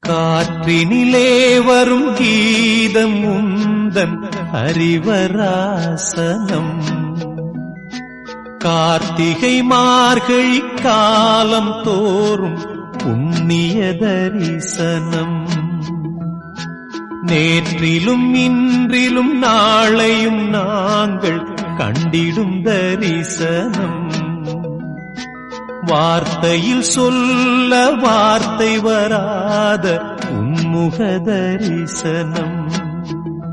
காற்றினிலே வரும் கீதம் உந்தன் அறிவராசனம் கார்த்திகை மார்கழி காலம் தோறும் புண்ணிய தரிசனம் நேற்றிலும் இன்றிலும் நாளையும் நாங்கள் கண்டிடும் தரிசனம் வார்த்தையில் சொல்ல வார்த்தை வராத உன்முக தரிசனம்